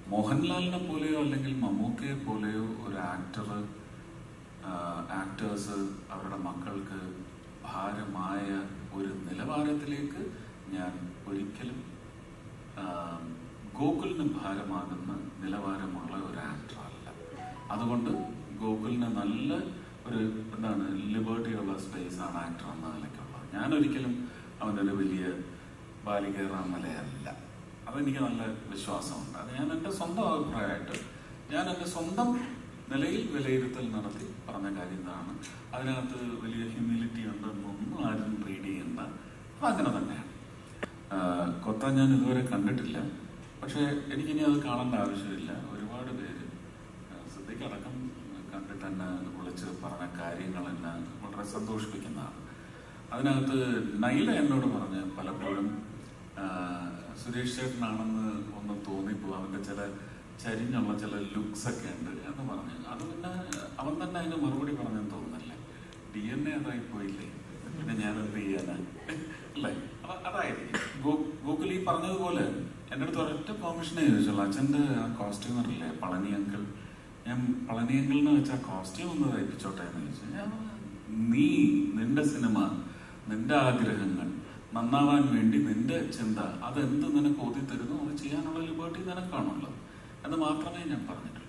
മോഹൻലാലിനെ പോലെയോ അല്ലെങ്കിൽ മമ്മൂക്കയെ പോലെയോ ഒരു ആക്ടർ ആക്ടേഴ്സ് അവരുടെ മക്കൾക്ക് ഭാരമായ ഒരു നിലവാരത്തിലേക്ക് ഞാൻ ഒരിക്കലും ആ, ഗോകുലിന് ഭാരമാകുന്ന നിലവാരമുള്ള ഒരു ആക്ടർ അല്ല അതുകൊണ്ട് ഗോകുലിന് നല്ല ഒരു എന്താണ് ലിബർട്ടി ഉള്ള സ്പേസ് ആണ് ആക്ടർ എന്ന നിലയ്ക്കുള്ളത് ഞാൻ ഒരിക്കലും അവൻ്റെ ഒരു വലിയ ബാലികേറാമലയല്ല അതെനിക്ക് നല്ല വിശ്വാസമുണ്ട് അത് ഞാൻ എൻ്റെ സ്വന്തം അഭിപ്രായമായിട്ട് ഞാൻ എൻ്റെ സ്വന്തം നിലയിൽ വിലയിരുത്തൽ നടത്തി പറഞ്ഞ കാര്യം ഇതാണ് അതിനകത്ത് വലിയ ഹ്യൂമിലിറ്റി ഉണ്ടെന്നൊന്നും ആരും റീഡ് ചെയ്യണ്ട അതങ്ങനെ തന്നെയാണ് ആഹ് കൊത്താൻ ഞാൻ ഇതുവരെ കണ്ടിട്ടില്ല പക്ഷേ എനിക്കിനി അത് കാണേണ്ട ആവശ്യമില്ല ഒരുപാട് പേര് ആഹ് സിദ്ദിഖടക്കം കണ്ടിട്ട് എന്നെ വിളിച്ച് പറഞ്ഞ കാര്യങ്ങൾ എന്നെ വളരെ സന്തോഷിപ്പിക്കുന്നതാണ് അതിനകത്ത് നൈല എന്നോട് പറഞ്ഞ് പലപ്പോഴും ആഹ് സുരേഷ് ചേട്ടനാണെന്ന് ഒന്ന് തോന്നിപ്പോ അവന്റെ ചില ചരിഞ്ഞുള്ള ചില ലുക്സ് ഒക്കെ ഉണ്ട് എന്ന് പറഞ്ഞു അത് പിന്നെ അവൻ തന്നെ അതിന് മറുപടി പറഞ്ഞെന്ന് തോന്നുന്നല്ലേ ഡി എൻ എ അതായി പോയില്ലേ പിന്നെ ഞാൻ എന്ത് ചെയ്യാനാ അല്ലേ അത- അതായിരിക്കും ഗോ- ഗോകുൽ ഈ പറഞ്ഞതുപോലെ എൻ്റെ അടുത്ത് ഒരൊറ്റ പെർമിഷനേ ചോദിച്ചുള്ളൂ അച്ഛൻ്റെ ആ കോസ്റ്റ്യൂമർ ഇല്ലേ പളനി അങ്കിൾ ഞാൻ പളനി അങ്കിളിനെ വെച്ച് ആ കോസ്റ്റ്യൂം ഒന്ന് തയ്പ്പിച്ചോട്ടെ എന്ന് ചോദിച്ചു ഞാൻ നീ നിന്റെ സിനിമ നിന്റെ ആഗ്രഹങ്ങൾ നന്നാവാൻ വേണ്ടി നിന്റെ ചിന്ത അതെന്ത് നിനക്ക് ഓതി തരുന്നു അത് ചെയ്യാനുള്ള ലിബർട്ടി നിനക്കാണുള്ളത് എന്ന് മാത്രമേ ഞാൻ പറഞ്ഞിട്ടുള്ളൂ